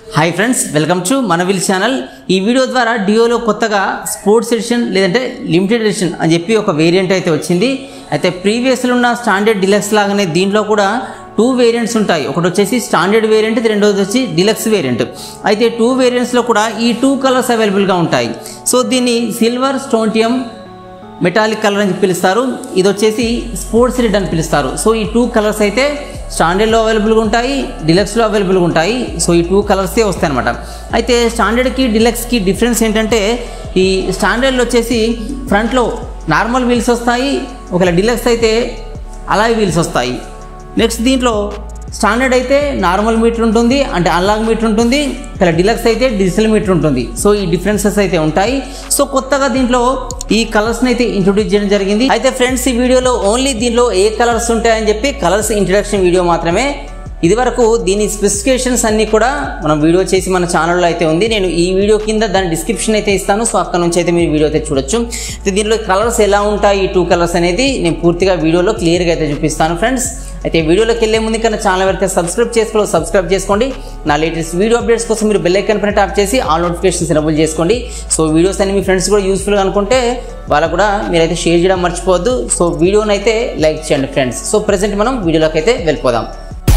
hi friends welcome to మనవిల్ channel ఈ video ద్వారా డియోలో కొత్తగా స్పోర్ట్స్ ఎడిషన్ లేదంటే లిమిటెడ్ ఎడిషన్ అని చెప్పి ఒక వేరియంట్ అయితే వచ్చింది అయితే ప్రీవియస్లో ఉన్న స్టాండర్డ్ డిలక్స్ లాగానే దీంట్లో కూడా టూ వేరియంట్స్ ఉంటాయి ఒకటి వచ్చేసి స్టాండర్డ్ వేరియంట్ రెండోది వచ్చి డిలక్స్ వేరియంట్ అయితే టూ వేరియంట్స్లో కూడా ఈ టూ కలర్స్ అవైలబుల్గా ఉంటాయి సో దీన్ని సిల్వర్ స్టోంటియం మెటాలిక్ కలర్ అని పిలుస్తారు ఇది వచ్చేసి స్పోర్ట్స్ రెడ్ అని పిలుస్తారు సో ఈ టూ కలర్స్ అయితే స్టాండర్డ్లో అవైలబుల్గా ఉంటాయి డిలక్స్లో అవైలబుల్గా ఉంటాయి సో ఈ టూ కలర్సే వస్తాయి అనమాట అయితే స్టాండర్డ్కి డిలక్స్కి డిఫరెన్స్ ఏంటంటే ఈ స్టాండర్డ్లో వచ్చేసి ఫ్రంట్లో నార్మల్ వీల్స్ వస్తాయి ఒకవేళ డిలక్స్ అయితే అలాయ్ వీల్స్ వస్తాయి నెక్స్ట్ దీంట్లో స్టాండర్డ్ అయితే నార్మల్ మీటర్ ఉంటుంది అంటే అన్లాగ్ మీటర్ ఉంటుంది ఇక్కడ డిలక్స్ అయితే డిజిటల్ మీటర్ ఉంటుంది సో ఈ డిఫరెన్సెస్ అయితే ఉంటాయి సో కొత్తగా దీంట్లో ఈ కలర్స్ని అయితే ఇంట్రొడ్యూస్ చేయడం జరిగింది అయితే ఫ్రెండ్స్ ఈ వీడియోలో ఓన్లీ దీనిలో ఏ కలర్స్ ఉంటాయని చెప్పి కలర్స్ ఇంట్రడక్షన్ వీడియో మాత్రమే ఇది వరకు దీని స్పెసిఫికేషన్స్ అన్నీ కూడా మనం వీడియో చేసి మన ఛానల్లో అయితే ఉంది నేను ఈ వీడియో కింద దాని డిస్క్రిప్షన్ అయితే ఇస్తాను సో అక్కడ నుంచి అయితే మీరు వీడియో అయితే చూడొచ్చు అయితే దీనిలో కలర్స్ ఎలా ఉంటాయి ఈ టూ కలర్స్ అనేది నేను పూర్తిగా వీడియోలో క్లియర్గా అయితే చూపిస్తాను ఫ్రెండ్స్ అయితే వీడియోలోకి వెళ్ళే ముందు కన్నా ఛానల్ అయితే సబ్స్క్రైబ్ చేసుకో సబ్స్క్రైబ్ చేసుకోండి నా లేటెస్ట్ వీడియో అప్డేట్స్ కోసం మీరు బెల్ ఐకాన్ పైన ట్యాప్ చేసి ఆల్ నోటిఫికేషన్స్ ఎనబుల్ చేసుకోండి సో వీడియోస్ అన్ని మీ ఫ్రెండ్స్ కూడా యూస్ఫుల్గా అనుకుంటే వాళ్ళకు కూడా మీరైతే షేర్ చేయడం మర్చిపోవద్దు సో వీడియోని అయితే లైక్ చేయండి ఫ్రెండ్స్ సో ప్రజెంట్ మనం వీడియోలోకి అయితే వెళ్ళిపోదాం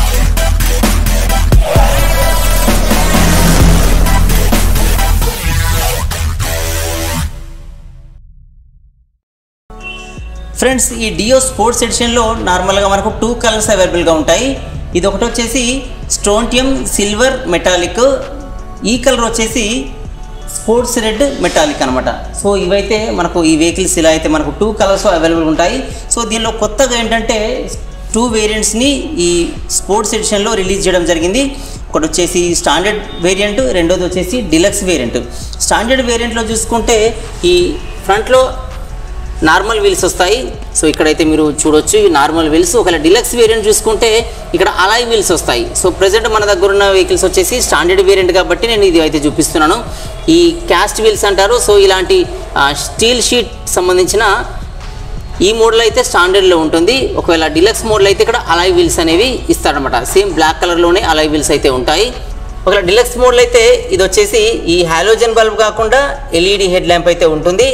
ఫ్రెండ్స్ ఈ డియో స్పోర్ట్స్ ఎడిషన్లో నార్మల్గా మనకు టూ కలర్స్ అవైలబుల్గా ఉంటాయి ఇది ఒకటి వచ్చేసి స్టోంటియం సిల్వర్ మెటాలిక్ ఈ కలర్ వచ్చేసి స్పోర్ట్స్ రెడ్ మెటాలిక్ అనమాట సో ఇవైతే మనకు ఈ వెహికల్స్ ఇలా అయితే మనకు టూ కలర్స్ అవైలబుల్ ఉంటాయి సో దీనిలో కొత్తగా ఏంటంటే టూ వేరియంట్స్ని ఈ స్పోర్ట్స్ ఎడిషన్లో రిలీజ్ చేయడం జరిగింది ఒకటి వచ్చేసి స్టాండర్డ్ వేరియంట్ రెండోది వచ్చేసి డిలక్స్ వేరియంట్ స్టాండర్డ్ వేరియంట్లో చూసుకుంటే ఈ ఫ్రంట్లో నార్మల్ వీల్స్ వస్తాయి సో ఇక్కడైతే మీరు చూడొచ్చు ఈ నార్మల్ వీల్స్ ఒకవేళ డిలక్స్ వేరియంట్ చూసుకుంటే ఇక్కడ అలాయ్ వీల్స్ వస్తాయి సో ప్రజెంట్ మన దగ్గర ఉన్న వెహికల్స్ వచ్చేసి స్టాండర్డ్ వేరియంట్ కాబట్టి నేను ఇది అయితే చూపిస్తున్నాను ఈ క్యాస్ట్ వీల్స్ అంటారు సో ఇలాంటి స్టీల్ షీట్ సంబంధించిన ఈ మోడల్ అయితే స్టాండర్డ్లో ఉంటుంది ఒకవేళ డిలక్స్ మోడల్ అయితే ఇక్కడ అలాయ్ వీల్స్ అనేవి ఇస్తారనమాట సేమ్ బ్లాక్ కలర్లోనే అలాయ్ వీల్స్ అయితే ఉంటాయి ఒకవేళ డిలక్స్ మోడల్ అయితే ఇది వచ్చేసి ఈ హాలోజన్ బల్బ్ కాకుండా ఎల్ఈడి హెడ్ ల్యాంప్ అయితే ఉంటుంది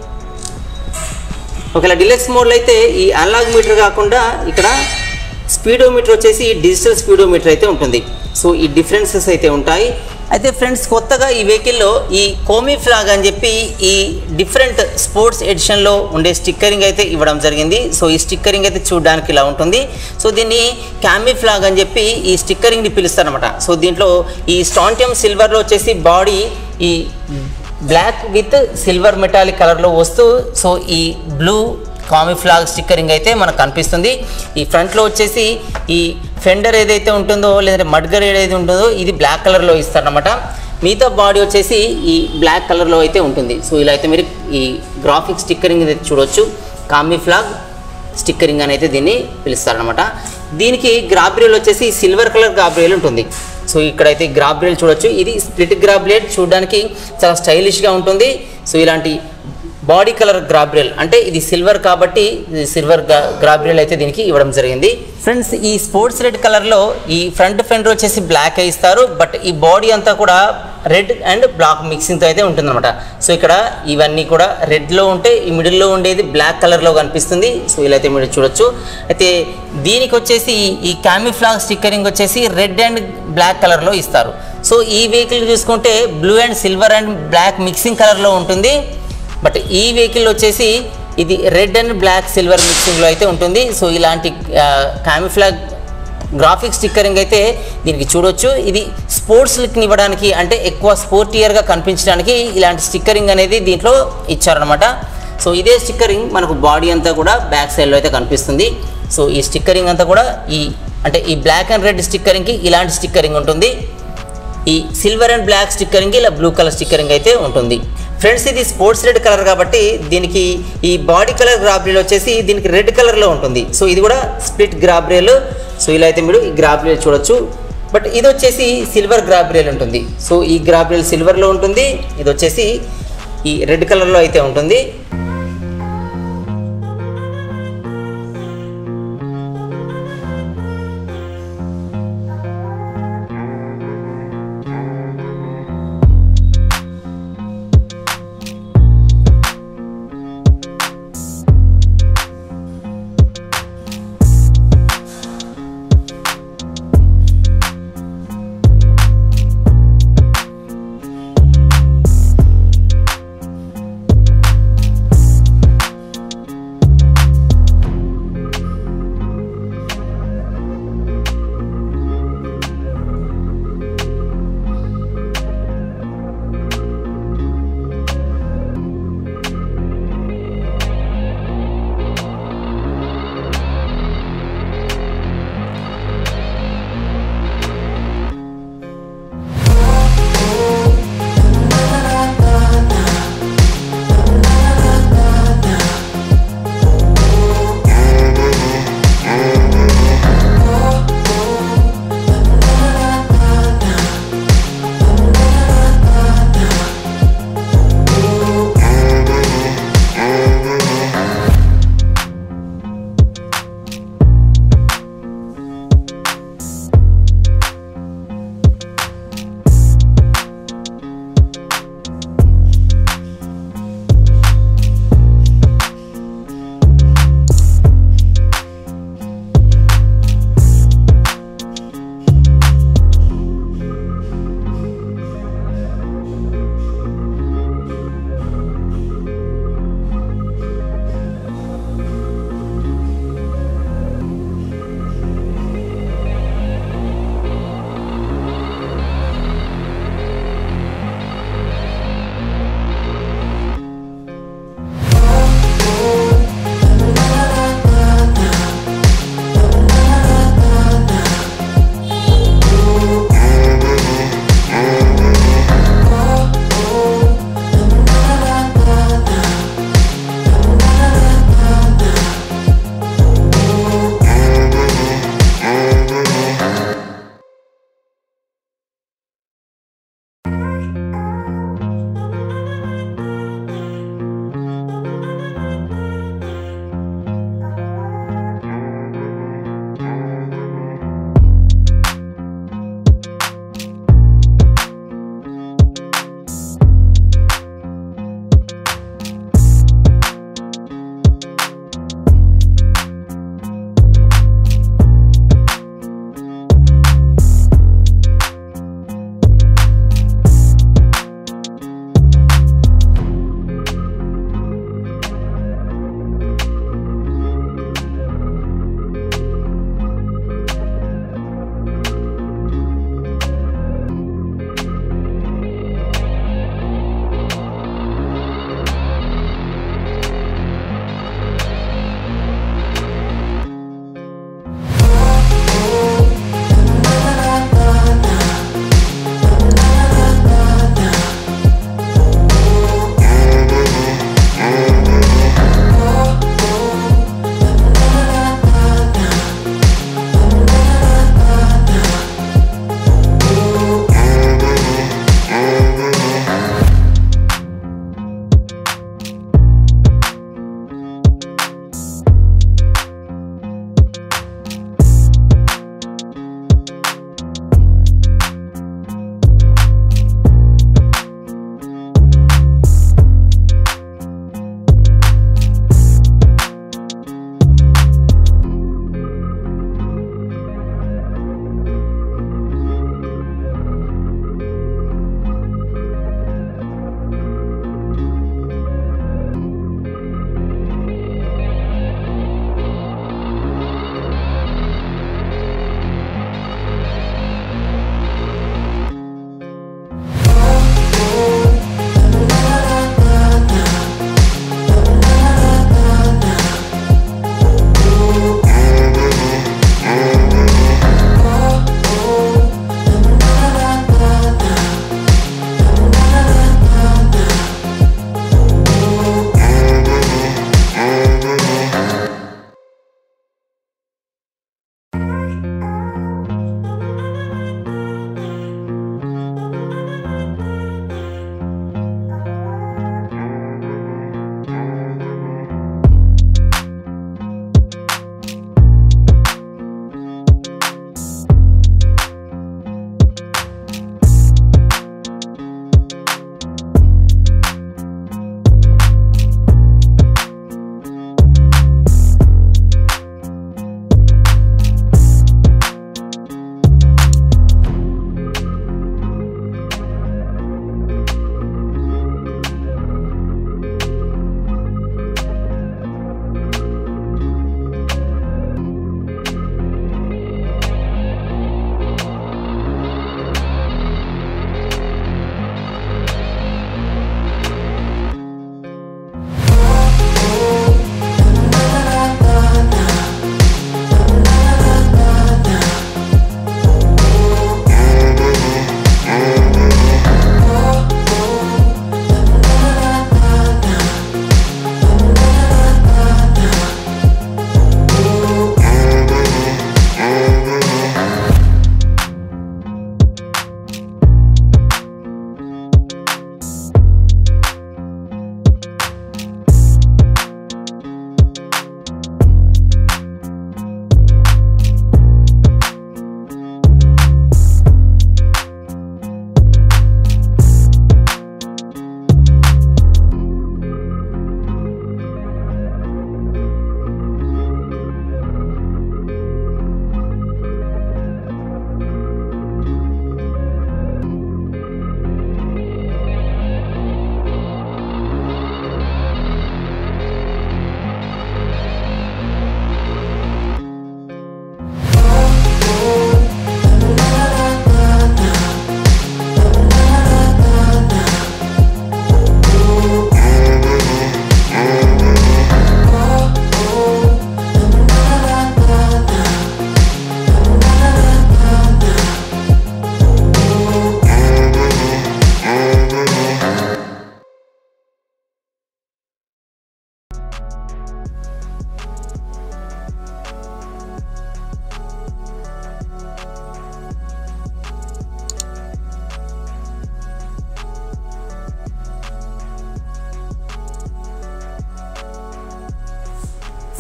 ఒకవేళ డిలక్స్ మోడ్లో అయితే ఈ అనలాగ్ మీటర్ కాకుండా ఇక్కడ స్పీడోమీటర్ వచ్చేసి డిజిటల్ స్పీడోమీటర్ అయితే ఉంటుంది సో ఈ డిఫరెన్సెస్ అయితే ఉంటాయి అయితే ఫ్రెండ్స్ కొత్తగా ఈ వెహికల్లో ఈ కోమీ ఫ్లాగ్ అని చెప్పి ఈ డిఫరెంట్ స్పోర్ట్స్ ఎడిషన్లో ఉండే స్టిక్కరింగ్ అయితే ఇవ్వడం జరిగింది సో ఈ స్టిక్కరింగ్ అయితే చూడడానికి ఇలా ఉంటుంది సో దీన్ని క్యామీ ఫ్లాగ్ అని చెప్పి ఈ స్టిక్కరింగ్ని పిలుస్తారనమాట సో దీంట్లో ఈ స్టాంటియం సిల్వర్లో వచ్చేసి బాడీ ఈ బ్లాక్ విత్ సిల్వర్ మెటాలిక్ కలర్లో వస్తూ సో ఈ బ్లూ కామీ ఫ్లాగ్ స్టిక్కరింగ్ అయితే మనకు కనిపిస్తుంది ఈ ఫ్రంట్లో వచ్చేసి ఈ ఫెండర్ ఏదైతే ఉంటుందో లేదంటే మడ్గర్ ఏదైతే ఉంటుందో ఇది బ్లాక్ కలర్లో ఇస్తారనమాట మిగతా బాడీ వచ్చేసి ఈ బ్లాక్ కలర్లో అయితే ఉంటుంది సో ఇలా అయితే మీరు ఈ గ్రాఫిక్ స్టిక్కరింగ్ అయితే చూడొచ్చు కామీ ఫ్లాగ్ స్టిక్కరింగ్ అని అయితే దీన్ని పిలుస్తారనమాట దీనికి గ్రాబ్రియల్ వచ్చేసి సిల్వర్ కలర్ గ్రాబ్రియల్ ఉంటుంది సో ఇక్కడైతే గ్రాబ్రియల్ చూడొచ్చు ఇది స్ప్లిట్ గ్రాబ్రియల్ చూడడానికి చాలా స్టైలిష్గా ఉంటుంది సో ఇలాంటి బాడీ కలర్ గ్రాబ్రియల్ అంటే ఇది సిల్వర్ కాబట్టి సిల్వర్ గ్రాబ్రియల్ అయితే దీనికి ఇవ్వడం జరిగింది ఫ్రెండ్స్ ఈ స్పోర్ట్స్ రెడ్ కలర్లో ఈ ఫ్రంట్ ఫెండర్ వచ్చేసి బ్లాక్ ఇస్తారు బట్ ఈ బాడీ అంతా కూడా రెడ్ అండ్ బ్లాక్ మిక్సింగ్తో అయితే ఉంటుందన్నమాట సో ఇక్కడ ఇవన్నీ కూడా రెడ్లో ఉంటే ఈ మిడిల్లో ఉండేది బ్లాక్ కలర్లో కనిపిస్తుంది సో ఇలా అయితే మీరు చూడొచ్చు అయితే దీనికి వచ్చేసి ఈ క్యామిఫ్లాగ్ స్టిక్కరింగ్ వచ్చేసి రెడ్ అండ్ బ్లాక్ కలర్లో ఇస్తారు సో ఈ వెహికల్ చూసుకుంటే blue and silver and black mixing కలర్లో ఉంటుంది బట్ ఈ వెహికల్ వచ్చేసి ఇది రెడ్ అండ్ బ్లాక్ సిల్వర్ మిక్సింగ్లో అయితే ఉంటుంది సో ఇలాంటి క్యామిఫ్లాగ్ గ్రాఫిక్ స్టిక్కరింగ్ అయితే దీనికి చూడొచ్చు ఇది స్పోర్ట్స్ లుక్ని ఇవ్వడానికి అంటే ఎక్కువ స్పోర్టియర్గా కనిపించడానికి ఇలాంటి స్టిక్కరింగ్ అనేది దీంట్లో ఇచ్చారనమాట సో ఇదే స్టిక్కరింగ్ మనకు బాడీ అంతా కూడా బ్యాక్ సైడ్లో అయితే కనిపిస్తుంది సో ఈ స్టిక్కరింగ్ అంతా కూడా ఈ అంటే ఈ బ్లాక్ అండ్ రెడ్ స్టిక్కరింగ్కి ఇలాంటి స్టిక్కరింగ్ ఉంటుంది ఈ సిల్వర్ అండ్ బ్లాక్ స్టిక్కరింగ్ ఇలా బ్లూ కలర్ స్టిక్కరింగ్ అయితే ఉంటుంది ఫ్రెండ్స్ ఇది స్పోర్ట్స్ రెడ్ కలర్ కాబట్టి దీనికి ఈ బాడీ కలర్ గ్రాబ్రియల్ వచ్చేసి దీనికి రెడ్ కలర్లో ఉంటుంది సో ఇది కూడా స్ప్లిట్ గ్రాబ్రియల్ సో ఇలా అయితే మీరు ఈ గ్రాబ్రియల్ చూడొచ్చు బట్ ఇది వచ్చేసి సిల్వర్ గ్రాబ్రియల్ ఉంటుంది సో ఈ గ్రాబ్రియల్ సిల్వర్లో ఉంటుంది ఇది వచ్చేసి ఈ రెడ్ కలర్లో అయితే ఉంటుంది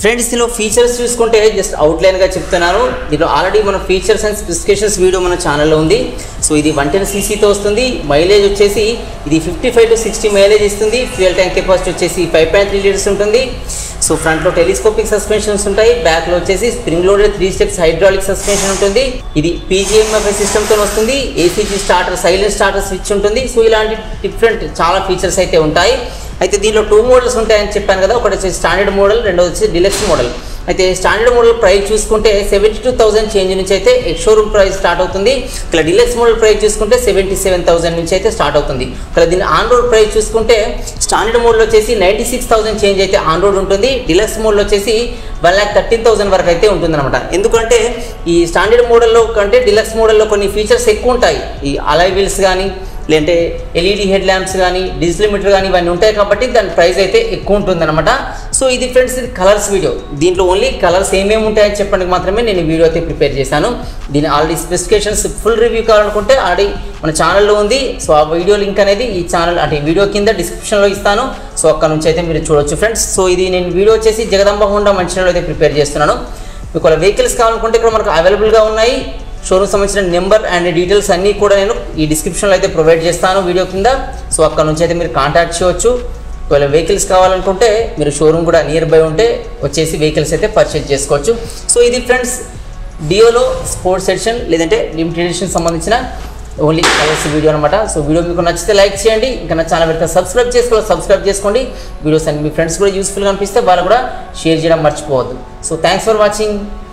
ఫ్రెండ్స్ దీనిలో ఫీచర్స్ చూసుకుంటే జస్ట్ అవుట్లైన్గా చెప్తున్నాను దీనిలో ఆల్రెడీ మన ఫీచర్స్ అండ్ స్పెసిఫికేషన్స్ వీడియో మన ఛానల్లో ఉంది సో ఇది వన్ టెన్ సీసీతో వస్తుంది మైలేజ్ వచ్చేసి ఇది fifty five to sixty mileage ఇస్తుంది ఫ్యూయల్ ట్యాంక్ కెపాసిటీ వచ్చేసి ఫైవ్ పాయింట్ త్రీ లీటర్స్ ఉంటుంది సో ఫ్రంట్లో టెలిస్కోపిక్ సస్పెన్షన్స్ ఉంటాయి బ్యాక్లో వచ్చేసి spring loaded three steps hydraulic suspension ఉంటుంది ఇది పీజీఎంఎఫ్ సిస్టమ్తో వస్తుంది ACG starter silent starter switch ఉంటుంది సో ఇలాంటి డిఫరెంట్ చాలా ఫీచర్స్ అయితే ఉంటాయి అయితే దీనిలో టూ మోడల్స్ ఉంటాయని చెప్పాను కదా ఒకటి వచ్చేసి స్టాండర్డ్ మోడల్ రెండోది వచ్చి డిలక్స్ మోడల్ అయితే స్టాండర్డ్ మోడల్ ప్రైస్ చూసుకుంటే సెవెంటీ టూ థౌసండ్ చేంజ్ నుంచి అయితే షోరూమ్ ప్రైస్ స్టార్ట్ అవుతుంది ఇక్కడ డిలక్స్ మోడల్ ప్రైస్ చూసుకుంటే సెవెంటీ సెవెన్ థౌసండ్ నుంచి అయితే స్టార్ట్ అవుతుంది ఇక్కడ దీని ఆన్ రోడ్ ప్రైస్ చూసుకుంటే స్టాండర్డ్ మోడల్ వచ్చేసి నైంటీ సిక్స్ థౌసండ్ చేంజ్ అయితే ఆన్ రోడ్ ఉంటుంది డిలక్స్ మోడల్ వచ్చేసి వన్ ల్యాక్ థర్టీన్ థౌసండ్ వరకు అయితే ఉంటుందన్నమాట ఎందుకంటే ఈ స్టాండర్డ్ మోడల్లో కంటే డిలక్స్ మోడల్లో కొన్ని ఫీచర్స్ ఎక్కువ ఉంటాయి ఈ అలాయ్ వీల్స్ కానీ లేదంటే ఎల్ఈడి హెడ్ ల్యాంప్స్ కానీ డిజిటల్ మీటర్ కానీ ఇవన్నీ ఉంటాయి కాబట్టి దాని ప్రైస్ అయితే ఎక్కువ ఉంటుందన్నమాట సో ఇది ఫ్రెండ్స్ ఇది కలర్స్ వీడియో దీంట్లో ఓన్లీ కలర్స్ ఏమేమి ఉంటాయని చెప్పడానికి మాత్రమే నేను ఈ వీడియో అయితే ప్రిపేర్ చేశాను దీని ఆల్రెడీ స్పెసిఫికేషన్స్ ఫుల్ రివ్యూ కావాలనుకుంటే ఆల్రెడీ మన ఛానల్లో ఉంది సో ఆ వీడియో లింక్ అనేది ఈ ఛానల్ అంటే ఈ వీడియో కింద డిస్క్రిప్షన్లో ఇస్తాను సో అక్కడ నుంచి అయితే మీరు చూడొచ్చు ఫ్రెండ్స్ సో ఇది నేను వీడియో వచ్చేసి జగదంబ హోండా మంచిలో అయితే ప్రిపేర్ చేస్తున్నాను మీకు వెహికల్స్ కావాలనుకుంటే ఇక్కడ మనకు అవైలబుల్గా ఉన్నాయి షోరూమ్ సంబంధించిన నెంబర్ అండ్ డీటెయిల్స్ అన్నీ కూడా నేను ఈ డిస్క్రిప్షన్లో అయితే ప్రొవైడ్ చేస్తాను వీడియో కింద సో అక్కడ నుంచి అయితే మీరు కాంటాక్ట్ చేయవచ్చు ఒకవేళ వెహికల్స్ కావాలనుకుంటే మీరు షోరూమ్ కూడా నియర్ బై ఉంటే వచ్చేసి వెహికల్స్ అయితే పర్చేజ్ చేసుకోవచ్చు సో ఇది ఫ్రెండ్స్ డియోలో స్పోర్ట్స్ ఎడిషన్ లేదంటే లిమిటెడ్ ఎడిషన్ సంబంధించిన ఓన్లీ కలర్స్ వీడియో అనమాట సో వీడియో మీకు నచ్చితే లైక్ చేయండి ఇంకా నా ఛానల్ పెడితే సబ్స్క్రైబ్ చేసుకోవాలి సబ్స్క్రైబ్ చేసుకోండి వీడియోస్ అన్ని మీ ఫ్రెండ్స్ కూడా యూస్ఫుల్గా అనిపిస్తే వాళ్ళు కూడా షేర్ చేయడం మర్చిపోవద్దు సో థ్యాంక్స్ ఫర్ వాచింగ్